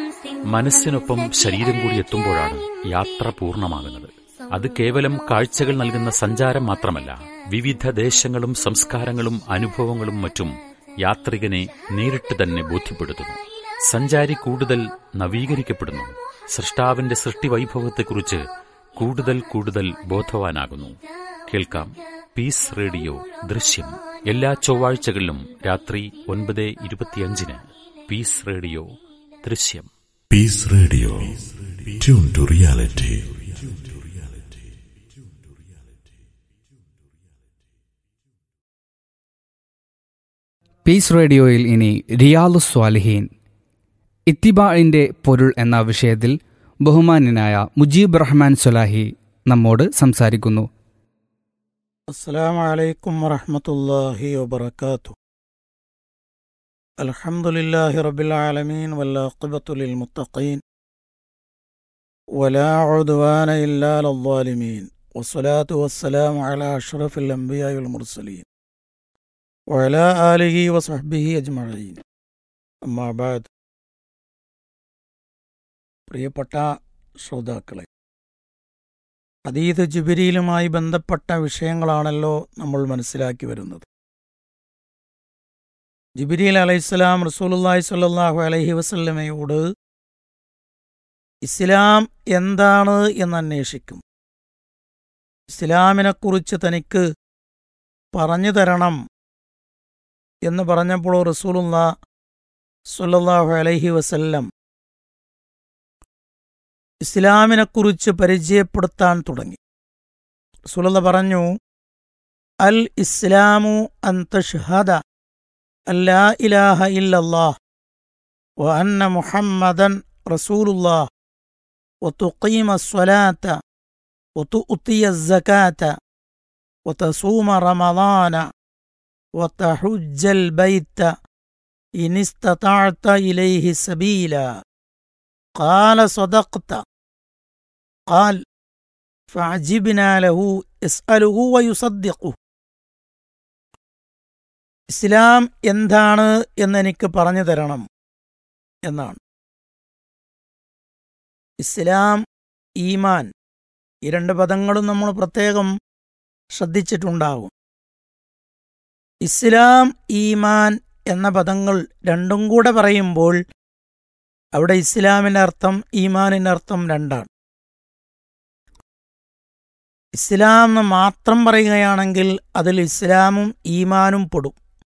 മനസ്സിനൊപ്പം ശരീരം കൂടി എത്തുമ്പോഴാണ് യാത്ര പൂർണ്ണമാകുന്നത് അത് കേവലം കാഴ്ചകൾ നൽകുന്ന സഞ്ചാരം മാത്രമല്ല വിവിധ ദേശങ്ങളും സംസ്കാരങ്ങളും അനുഭവങ്ങളും മറ്റും യാത്രികനെ നേരിട്ട് തന്നെ ബോധ്യപ്പെടുത്തുന്നു സഞ്ചാരി കൂടുതൽ നവീകരിക്കപ്പെടുന്നു സൃഷ്ടാവിന്റെ സൃഷ്ടിവൈഭവത്തെക്കുറിച്ച് കൂടുതൽ കൂടുതൽ ബോധവാനാകുന്നു കേൾക്കാം പീസ് റേഡിയോ ദൃശ്യം എല്ലാ ചൊവ്വാഴ്ചകളിലും രാത്രി ഒൻപത് ഇരുപത്തിയഞ്ചിന് പീസ് റേഡിയോ ദൃശ്യം Peace Radio. Tune to reality. Peace റേഡിയോയിൽ ഇനി റിയാലു സ്വാലിഹീൻ ഇത്തിബാഇന്റെ പൊരുൾ എന്ന വിഷയത്തിൽ ബഹുമാന്യനായ മുജീബ് റഹ്മാൻ സുലാഹി നമ്മോട് സംസാരിക്കുന്നു السلام عليكم ورحمة الله وبركاته الحمد لله رب العالمين والعاقبة للمتقين ولا عدوان إلا على الظالمين والصلاة والسلام على أشرف الأنبياء والمرسلين وعلى آله وصحبه أجمعين أما بعد പ്രിയപ്പെട്ട ശ്രോതാക്കളെ ഹദീദ് ജിബിരിയിലുമായി ബന്ധപ്പെട്ട വിഷയങ്ങളാണല്ലോ നമ്മൾ മനസ്സിലാക്കി വരുന്നത് ജിബിരിൽ അലൈഹിസ്സലാം റസൂലുള്ളാഹി സ്വല്ലല്ലാഹു അലൈഹി വസല്ലമയോട് ഇസ്ലാം എന്താണ് എന്ന് അന്വേഷിക്കും ഇസ്ലാമിനെക്കുറിച്ച് തനിക്ക് പറഞ്ഞു തരണം എന്ന് പറഞ്ഞപ്പോൾ റസൂലുള്ള സ്വല്ലല്ലാഹു അലൈഹി വസല്ലം ഇസ്ലാമിനെക്കുറിച്ച് പരിചയപ്പെടുത്താൻ തുടങ്ങി റസൂലുള്ള പറഞ്ഞു അൽ ഇസ്ലാമു അൻ തഷ്ഹദ അല്ലാ ഇലാഹ ഇല്ലല്ലാഹ് വ അന്ന മുഹമ്മദൻ റസൂലുള്ളാഹ് وتقيم الصلاة وتؤتي الزكاة وتصوم رمضان وتحج البيت إن استطعت إليه سبيلا قال صدقت قال فعجبنا له يسأله ويصدقه ഇസ്ലാം എന്താണ് എന്നെനിക്ക് പറഞ്ഞു തരണം എന്നാണ് ഇസ്ലാം ഈമാൻ ഈ രണ്ട് പദങ്ങളും നമ്മൾ പ്രത്യേകം ശ്രദ്ധിച്ചിട്ടുണ്ടാകും ഇസ്ലാം ഈമാൻ എന്ന പദങ്ങൾ രണ്ടും കൂടെ പറയുമ്പോൾ അവിടെ ഇസ്ലാമിന്റെ അർത്ഥം ഈമാനിന്റെ അർത്ഥം രണ്ടാണ് ഇസ്ലാം എന്ന് മാത്രം പറയുകയാണെങ്കിൽ അതിൽ ഇസ്ലാമും ഈമാനും പെടും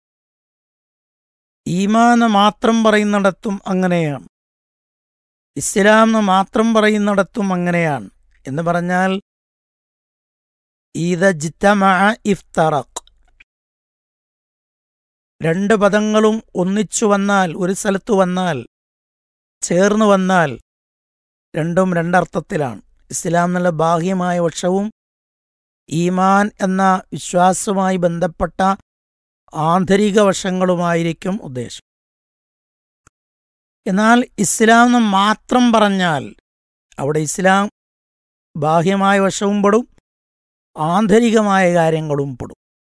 ഈമാൻ എന്ന് മാത്രം പറയുന്നിടത്തും അങ്ങനെയാണ് ഇസ്ലാം എന്ന് മാത്രം പറയുന്നിടത്തും അങ്ങനെയാണ് എന്ന് പറഞ്ഞാൽ ഈദ ജിത്തമ ഇഫ്തറഖ് രണ്ട് പദങ്ങളും ഒന്നിച്ചു വന്നാൽ ഒരു സ്ഥലത്ത് വന്നാൽ ചേർന്ന് വന്നാൽ രണ്ടും രണ്ടർത്ഥത്തിലാണ് ഇസ്ലാം എന്നുള്ള ബാഹ്യമായ വശവും ഈമാൻ എന്ന വിശ്വാസവുമായി ബന്ധപ്പെട്ട ആന്തരിക വശങ്ങളുമായിരിക്കും ഉദ്ദേശം എന്നാൽ ഇസ്ലാം എന്ന് മാത്രം പറഞ്ഞാൽ അവിടെ ഇസ്ലാം ബാഹ്യമായ വശവും പെടും ആന്തരികമായ കാര്യങ്ങളും പെടും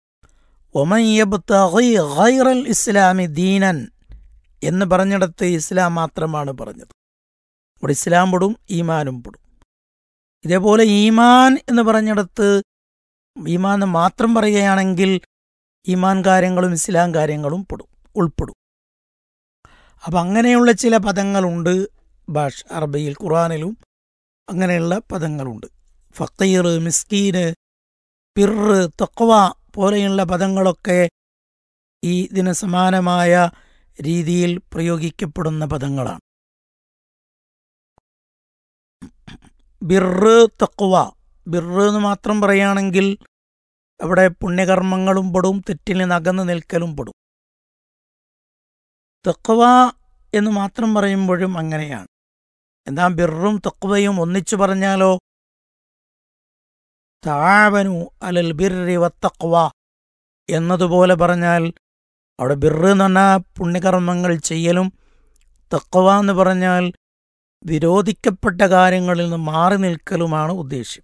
ഒമയ്യബ് ഇസ്ലാമി ദീനൻ എന്ന് പറഞ്ഞിടത്ത് ഇസ്ലാം മാത്രമാണ് പറഞ്ഞത് ഇവിടെ ഇസ്ലാം പെടും ഈമാനും പെടും ഇതേപോലെ ഈമാൻ എന്ന് പറഞ്ഞിടത്ത് ഈമാൻ എന്ന് മാത്രം പറയുകയാണെങ്കിൽ ഈമാൻ കാര്യങ്ങളും ഇസ്ലാം കാര്യങ്ങളും പെടും ഉൾപ്പെടും അപ്പം അങ്ങനെയുള്ള ചില പദങ്ങളുണ്ട് ഭാഷ അറബിയിൽ ഖുറാനിലും അങ്ങനെയുള്ള പദങ്ങളുണ്ട് ഫക്കീർ മിസ്കീന് പിറ് തക്വ പോലെയുള്ള പദങ്ങളൊക്കെ ഈ ഇതിന് സമാനമായ രീതിയിൽ പ്രയോഗിക്കപ്പെടുന്ന പദങ്ങളാണ് ബിറ് തക്വ ബിറ് എന്ന് മാത്രം പറയുകയാണെങ്കിൽ അവിടെ പുണ്യകർമ്മങ്ങളും പെടും തെറ്റിൽ നിന്ന് അകന്നു നിൽക്കലും പെടും തക്വ എന്ന് മാത്രം പറയുമ്പോഴും അങ്ങനെയാണ് എന്താ ബിറും തക്വയും ഒന്നിച്ചു പറഞ്ഞാലോ താവനു അലൽ ബിറി വത്തക്വ എന്നതുപോലെ പറഞ്ഞാൽ അവിടെ ബിറ് എന്ന് പറഞ്ഞാൽ പുണ്യകർമ്മങ്ങൾ ചെയ്യലും തക്വ എന്ന് പറഞ്ഞാൽ വിരോധിക്കപ്പെട്ട കാര്യങ്ങളിൽ നിന്ന് മാറി നിൽക്കലുമാണ് ഉദ്ദേശ്യം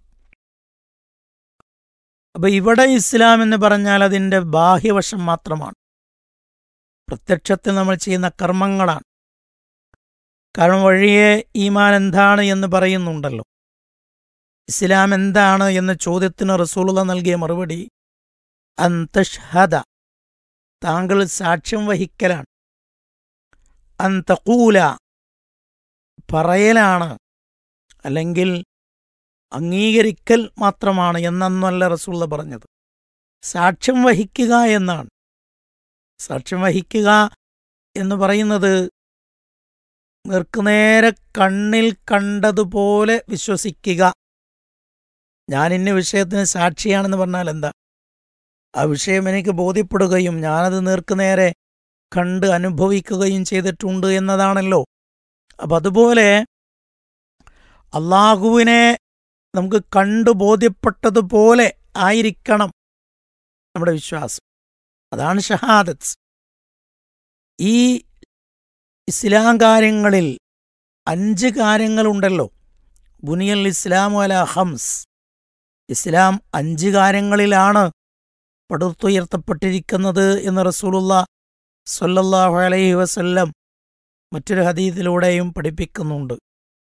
അപ്പൊ ഇവിടെ ഇസ്ലാം എന്ന് പറഞ്ഞാൽ അതിൻ്റെ ബാഹ്യവശം മാത്രമാണ് പ്രത്യക്ഷത്തിൽ നമ്മൾ ചെയ്യുന്ന കർമ്മങ്ങളാണ് കാരണം വഴിയെ ഈമാൻ എന്താണ് എന്ന് പറയുന്നുണ്ടല്ലോ ഇസ്ലാം എന്താണ് എന്ന ചോദ്യത്തിന് റസൂലുള്ള നൽകിയ മറുപടി അന്തഷ്ഹദ താങ്കൾ സാക്ഷ്യം വഹിക്കലാണ് അന്തകൂല പറയലാണ് അല്ലെങ്കിൽ അംഗീകരിക്കൽ മാത്രമാണ് എന്നൊന്നല്ല റസൂള്ള പറഞ്ഞത് സാക്ഷ്യം വഹിക്കുക എന്നാണ് സാക്ഷ്യം വഹിക്കുക എന്ന് പറയുന്നത് നേർക്കുനേരെ കണ്ണിൽ കണ്ടതുപോലെ വിശ്വസിക്കുക ഞാൻ ഇന്ന വിഷയത്തിന് സാക്ഷിയാണെന്ന് പറഞ്ഞാൽ എന്താ ആ വിഷയം എനിക്ക് ബോധ്യപ്പെടുകയും ഞാനത് നേർക്കുനേരെ കണ്ട് അനുഭവിക്കുകയും ചെയ്തിട്ടുണ്ട് എന്നതാണല്ലോ അപ്പം അതുപോലെ അള്ളാഹുവിനെ നമുക്ക് കണ്ടു ബോധ്യപ്പെട്ടതുപോലെ ആയിരിക്കണം നമ്മുടെ വിശ്വാസം അതാണ് ഷഹാദത്ത് ഈ ഇസ്ലാം കാര്യങ്ങളിൽ അഞ്ച് കാര്യങ്ങളുണ്ടല്ലോ ബുനിയൽ ഇസ്ലാമു അല ഹംസ് ഇസ്ലാം അഞ്ച് കാര്യങ്ങളിലാണ് പടുത്തുയർത്തപ്പെട്ടിരിക്കുന്നത് എന്ന് റസൂലുള്ള സല്ലല്ലാഹു അലൈഹി വസല്ലം മറ്റൊരു ഹദീദിലൂടെയും പഠിപ്പിക്കുന്നുണ്ട്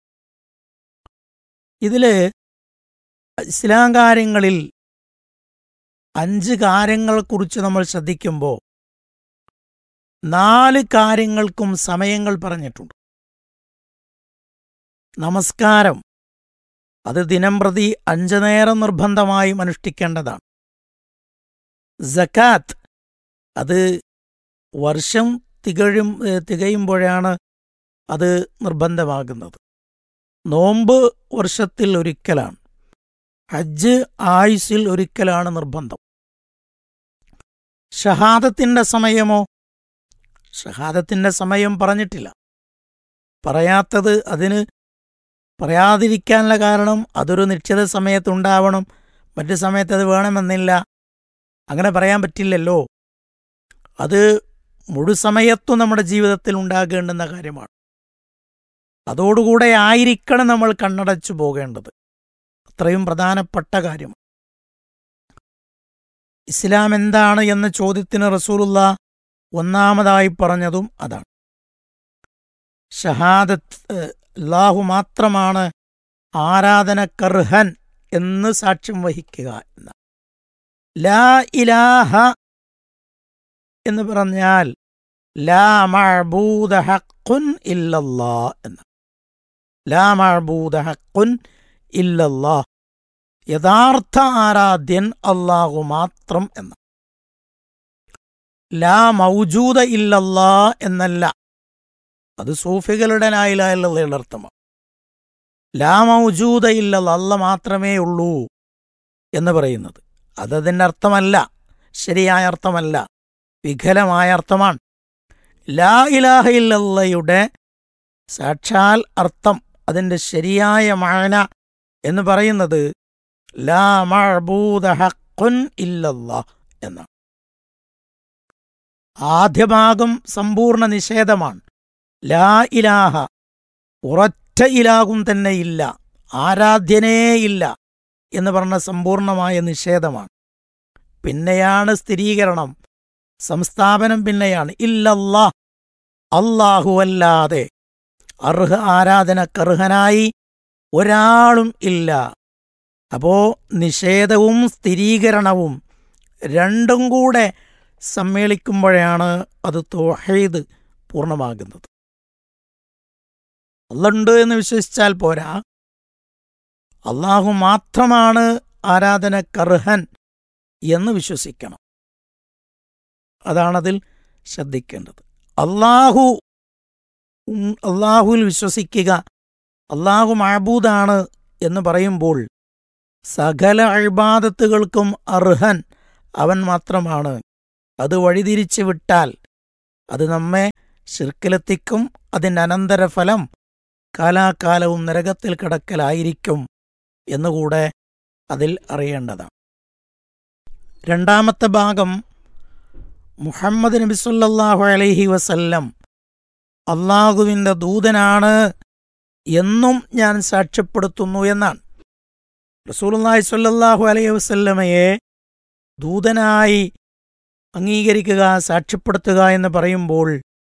ഇതില് ഇസ്ലാം കാര്യങ്ങളിൽ അഞ്ച് കാര്യങ്ങളെക്കുറിച്ച് നമ്മൾ ശ്രദ്ധിക്കുമ്പോൾ നാല് കാര്യങ്ങൾക്കും സമയങ്ങൾ പറഞ്ഞിട്ടുണ്ട് നമസ്കാരം അത് ദിനംപ്രതി അഞ്ചു നേരം നിർബന്ധമായും അനുഷ്ഠിക്കേണ്ടതാണ് ജക്കാത്ത് അത് വർഷം തികഴും ഏഹ് തികയുമ്പോഴാണ് അത് നിർബന്ധമാകുന്നത് നോമ്പ് വർഷത്തിൽ ഒരിക്കലാണ് ഹജ്ജ് ആയുസിൽ ഒരിക്കലാണ് നിർബന്ധം ഷഹാദത്തിന്റെ സമയമോ ഷഹാദത്തിന്റെ സമയം പറഞ്ഞിട്ടില്ല പറയാത്തത് അതിന് പറയാതിരിക്കാനുള്ള കാരണം അതൊരു നിശ്ചിത സമയത്തുണ്ടാവണം മറ്റു സമയത്ത് അത് വേണമെന്നില്ല അങ്ങനെ പറയാൻ പറ്റില്ലല്ലോ അത് മുഴുസമയത്തും നമ്മുടെ ജീവിതത്തിൽ ഉണ്ടാകേണ്ടുന്ന കാര്യമാണ് അതോടുകൂടെ ആയിരിക്കണം നമ്മൾ കണ്ണടച്ചു പോകേണ്ടത് അത്രയും പ്രധാനപ്പെട്ട കാര്യമാണ് ഇസ്ലാം എന്താണ് എന്ന ചോദ്യത്തിന് റസൂലുള്ള ഒന്നാമതായി പറഞ്ഞതും അതാണ് ഷഹാദത്ത് ഏഹ്, അല്ലാഹു മാത്രമാണ് ആരാധനക്കർഹൻ എന്ന് സാക്ഷ്യം വഹിക്കുക എന്ന ലാ ഇലാഹ എന്ന് പറഞ്ഞാൽ ലാ മഅബൂദ ഹഖുൻ ഇല്ലല്ലാ എന്ന് ലാ മഅബൂദ ഹഖുൻ ഇല്ലല്ലാ യഥാർത്ഥ ആരാധ്യൻ അള്ളാഹു മാത്രം എന്ന് ലാ മൗജൂദ ഇല്ലല്ലാ എന്നല്ല അത് സൂഫികളുടെ ലായിലുള്ള അർത്ഥമാണ് ലാ മൗജൂദ ഇല്ലല്ല അല്ല മാത്രമേ ഉള്ളൂ എന്ന് പറയുന്നത് അതതിൻ്റെ അർത്ഥമല്ല ശരിയായ അർത്ഥമല്ല വികലമായ അർത്ഥമാണ് ലാ ഇലാഹ ഇല്ലല്ലയുടെ സാക്ഷാൽ അർത്ഥം അതിൻ്റെ ശരിയായ മാന എന്ന് പറയുന്നത് ലാ മഅബൂദ ഹഖുൻ ഇല്ലല്ലാ എന്നാണ് ആദ്യ ഭാഗം സമ്പൂർണ്ണ നിഷേധമാണ് ലാ ഇലാഹ ഉറച്ച ഇലാകും തന്നെ ഇല്ല ആരാധ്യനേ ഇല്ല എന്ന് പറഞ്ഞ സമ്പൂർണമായ നിഷേധമാണ് പിന്നെയാണ് സ്ഥിരീകരണം സംസ്ഥാപനം പിന്നെയാണ് ഇല്ലല്ലാ അല്ലാഹുവല്ലാതെ അർഹ ആരാധനക്കർഹനായി ഒരാളും ഇല്ല അപ്പോ നിഷേധവും സ്ഥിരീകരണവും രണ്ടും കൂടെ സമ്മേളിക്കുമ്പോഴാണ് അത് തോഹീദ് പൂർണ്ണമാകുന്നത് അല്ലുണ്ട് എന്ന് വിശ്വസിച്ചാൽ പോരാ അള്ളാഹു മാത്രമാണ് ആരാധനക്കർഹൻ എന്ന് വിശ്വസിക്കണം അതാണതിൽ ശ്രദ്ധിക്കേണ്ടത് അള്ളാഹു ഉം, അള്ളാഹുവിൽ വിശ്വസിക്കുക അള്ളാഹു മഹബൂദാണ് എന്ന് പറയുമ്പോൾ സകല അഴിബാദത്തുകൾക്കും അർഹൻ അവൻ മാത്രമാണ് അത് വഴിതിരിച്ചു വിട്ടാൽ അത് നമ്മെ ശിർക്കിലെത്തിക്കും അതിൻ്റെ അനന്തരഫലം കാലാകാലവും നരകത്തിൽ കിടക്കലായിരിക്കും എന്നുകൂടെ അതിൽ അറിയേണ്ടതാണ് രണ്ടാമത്തെ ഭാഗം മുഹമ്മദ് നബി സല്ലല്ലാഹു അലൈഹി വസല്ലം അള്ളാഹുവിൻ്റെ ദൂതനാണ് എന്നും ഞാൻ സാക്ഷ്യപ്പെടുത്തുന്നു എന്നാണ് റസൂലുള്ളാഹി സ്വല്ലല്ലാഹു അലൈഹി വസല്ലമയെ ദൂതനായി അംഗീകരിക്കുക സാക്ഷ്യപ്പെടുത്തുക എന്ന് പറയുമ്പോൾ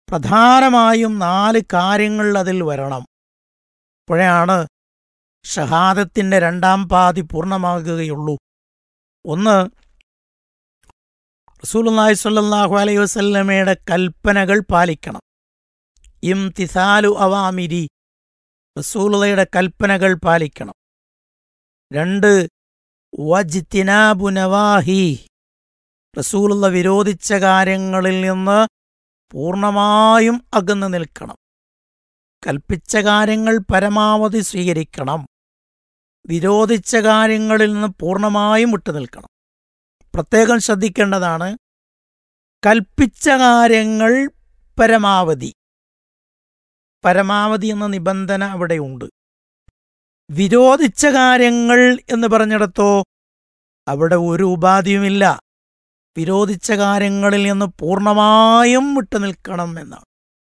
പ്രധാനമായും നാല് കാര്യങ്ങൾ അതിൽ വരണം അപ്പോഴാണ് ഷഹാദത്തിന്റെ രണ്ടാം പാതി പൂർണ്ണമാകുകയുള്ളൂ ഒന്ന് റസൂലുള്ളാഹി സ്വല്ലല്ലാഹു അലൈഹി വസല്ലമയുടെ കൽപ്പനകൾ പാലിക്കണം ഇംതിസാലു അവാമിരി റസൂലുള്ളയുടെ കൽപ്പനകൾ പാലിക്കണം രണ്ട് വജ്തിനാബു നവാഹി റസൂലുള്ള വിരോധിച്ച കാര്യങ്ങളിൽ നിന്ന് പൂർണ്ണമായും അകന്നു നിൽക്കണം കൽപ്പിച്ച കാര്യങ്ങൾ പരമാവധി സ്വീകരിക്കണം വിരോധിച്ച കാര്യങ്ങളിൽ നിന്ന് പൂർണ്ണമായും വിട്ടുനിൽക്കണം പ്രത്യേകം ശ്രദ്ധിക്കേണ്ടതാണ് കൽപ്പിച്ച കാര്യങ്ങൾ പരമാവധി പരമാവധി എന്ന നിബന്ധന അവിടെയുണ്ട് വിരോധിച്ച കാര്യങ്ങൾ എന്ന് പറഞ്ഞിടത്തോ അവിടെ ഒരു ഉപാധിയുമില്ല വിരോധിച്ച കാര്യങ്ങളിൽ നിന്ന് പൂർണ്ണമായും വിട്ടുനിൽക്കണം എന്നാണ്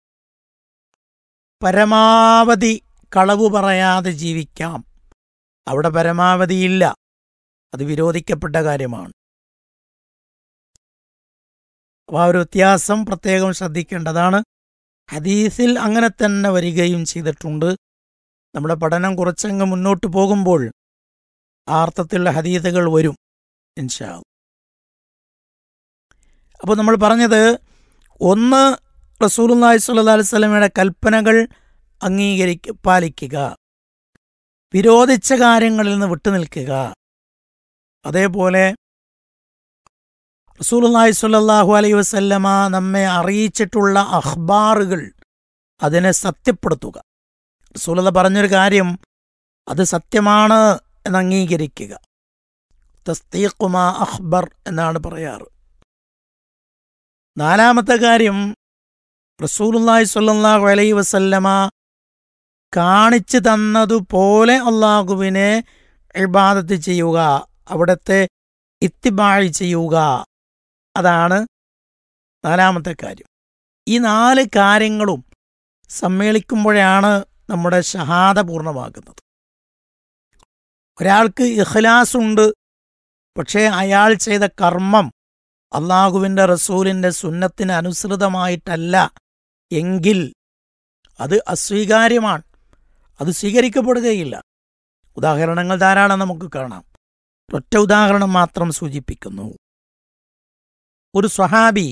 പരമാവധി കളവ് പറയാതെ ജീവിക്കാം അവിടെ പരമാവധിയില്ല അത് വിരോധിക്കപ്പെട്ട കാര്യമാണ് അപ്പോൾ ആ ഒരു വ്യത്യാസം പ്രത്യേകം ശ്രദ്ധിക്കേണ്ടതാണ് ഹദീസിൽ അങ്ങനെ തന്നെ വരികയും ചെയ്തിട്ടുണ്ട് നമ്മുടെ പഠനം കുറച്ചങ്ങ് മുന്നോട്ട് പോകുമ്പോൾ ആ അർത്ഥത്തിലുള്ള ഹദീസുകൾ വരും ഇൻഷാ അപ്പോൾ നമ്മൾ പറഞ്ഞത് ഒന്ന് റസൂലുള്ളാഹി സ്വല്ലല്ലാഹി അലൈഹി വസല്ലമയുടെ കൽപ്പനകൾ അംഗീകരിക്ക പാലിക്കുക വിരോധിച്ച കാര്യങ്ങളിൽ നിന്ന് വിട്ടുനിൽക്കുക അതേപോലെ റസൂലുള്ളാഹി സ്വല്ലല്ലാഹു അലൈഹി വസല്ലമ നമ്മെ അറിയിച്ചിട്ടുള്ള അഖ്ബാറുകൾ അതിനെ സത്യപ്പെടുത്തുക റസൂലുള്ള പറഞ്ഞൊരു കാര്യം അത് സത്യമാണ് എന്ന് അംഗീകരിക്കുക തസ്തീഖുമാ അഖ്ബർ എന്നാണ് പറയാറ് നാലാമത്തെ കാര്യം റസൂലുള്ളാഹി സ്വല്ലല്ലാഹു അലൈഹി വസല്ലമ കാണിച്ചു തന്നതുപോലെ അള്ളാഹുവിനെ ഇബാദത്ത് ചെയ്യുക അവിടുത്തെ ഇത്തിബാഴ് ചെയ്യുക അതാണ് നാലാമത്തെ കാര്യം ഈ നാല് കാര്യങ്ങളും സമ്മേളിക്കുമ്പോഴാണ് നമ്മുടെ ഷഹാദ പൂർണ്ണമാകുന്നത് ഒരാൾക്ക് ഇഖ്ലാസ് ഉണ്ട് പക്ഷേ അയാൾ ചെയ്ത കർമ്മം അള്ളാഹുവിൻ്റെ റസൂലിൻ്റെ സുന്നത്തിന് അനുസൃതമായിട്ടല്ല എങ്കിൽ അത് അസ്വീകാര്യമാണ് അത് സ്വീകരിക്കപ്പെടുകയില്ല ഉദാഹരണങ്ങൾ ധാരാളം നമുക്ക് കാണാം ഒറ്റ ഉദാഹരണം മാത്രം സൂചിപ്പിക്കുന്നു ഒരു സ്വഹാബി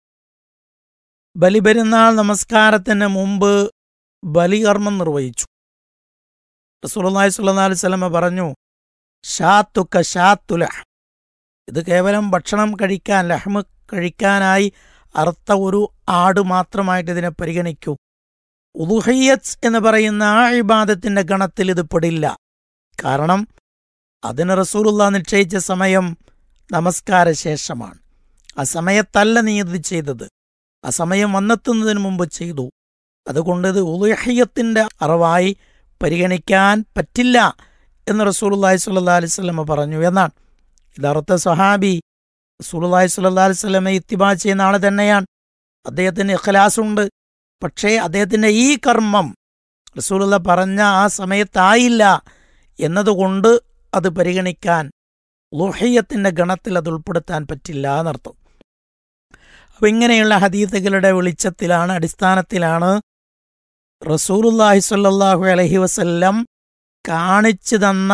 ബലിപെരുന്നാൾ നമസ്കാരത്തിന് മുമ്പ് ബലികർമ്മം നിർവഹിച്ചു റസൂലുള്ളാഹി സ്വല്ലല്ലാഹു അലൈഹി വസല്ലമ പറഞ്ഞു ഷാത്തുക്ക ഷാത്തുല ഇത് കേവലം ഭക്ഷണം കഴിക്കാൻ ലഹ്മ് കഴിക്കാനായി അറുത്ത ഒരു ആട് മാത്രമായിട്ട് ഇതിനെ പരിഗണിക്കൂ ഉദുഹയ്യത്ത് എന്ന് പറയുന്ന ആ ഇബാദത്തിന്റെ ഗണത്തിൽ ഇത് പെടില്ല കാരണം അതിന് റസൂലുള്ള നിശ്ചയിച്ച സമയം നമസ്കാര ശേഷമാണ് ആ സമയത്തല്ല നീ ഇത് ചെയ്തത് ആ സമയം വന്നെത്തുന്നതിന് മുമ്പ് ചെയ്തു അതുകൊണ്ട് ഇത് ഉദുഹയ്യത്തിന്റെ അറവായി പരിഗണിക്കാൻ പറ്റില്ല എന്ന് റസൂലുള്ളാഹി സ്വല്ലല്ലാഹി അലൈഹി വസല്ലമ പറഞ്ഞു എന്നാണ് ഇതറുത്ത സ്വഹാബി റസൂലുള്ളാഹി സ്വല്ലല്ലാഹി അലൈഹി വസല്ലമയെ ഇത്തിബാ ചെയ്യുന്ന ആൾ തന്നെയാണ് അദ്ദേഹത്തിന് ഇഖ്ലാസ് ഉണ്ട് പക്ഷേ അദ്ദേഹത്തിന്റെ ഈ കർമ്മം റസൂലുള്ള പറഞ്ഞ ആ സമയത്തായില്ല എന്നതുകൊണ്ട് അത് പരിഗണിക്കാൻ ലുഹയ്യത്തിന്റെ ഗണത്തിൽ അത് ഉൾപ്പെടുത്താൻ പറ്റില്ല എന്നർത്ഥം അപ്പൊ ഇങ്ങനെയുള്ള ഹദീസുകളുടെ വെളിച്ചത്തിലാണ് അടിസ്ഥാനത്തിലാണ് റസൂലുല്ലാഹി സ്വല്ലല്ലാഹു അലൈഹി വസല്ലം കാണിച്ചു തന്ന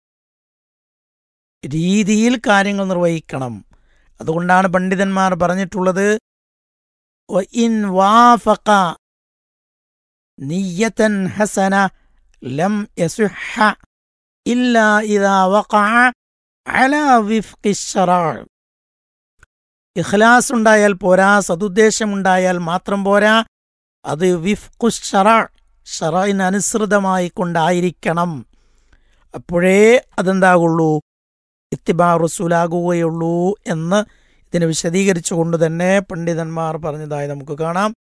രീതിയിൽ കാര്യങ്ങൾ നിർവഹിക്കണം അതുകൊണ്ടാണ് പണ്ഡിതന്മാർ പറഞ്ഞിട്ടുള്ളത് ഇൻ വാഫഖ നിയ്യതൻ ഹസന ലം യസുഹ ഇല്ലാ ഇദാ വഖഅ അലാ വിഫ്ഖി ശറഅ ഇഖ്ലാസ് ഉണ്ടായാൽ പോരാ സതുദ്ദേശമുണ്ടായാൽ മാത്രം പോരാ അത് വിഫ്ഖു ശറഅ ഷറയിന് അനുസൃതമായി കൊണ്ടായിരിക്കണം അപ്പോഴേ അതെന്താകുള്ളൂ ഇത്തിബാ റസൂലാകുകയുള്ളൂ എന്ന് ഇതിനെ വിശദീകരിച്ചുകൊണ്ട് തന്നെ പണ്ഡിതന്മാർ പറഞ്ഞതായി നമുക്ക് കാണാം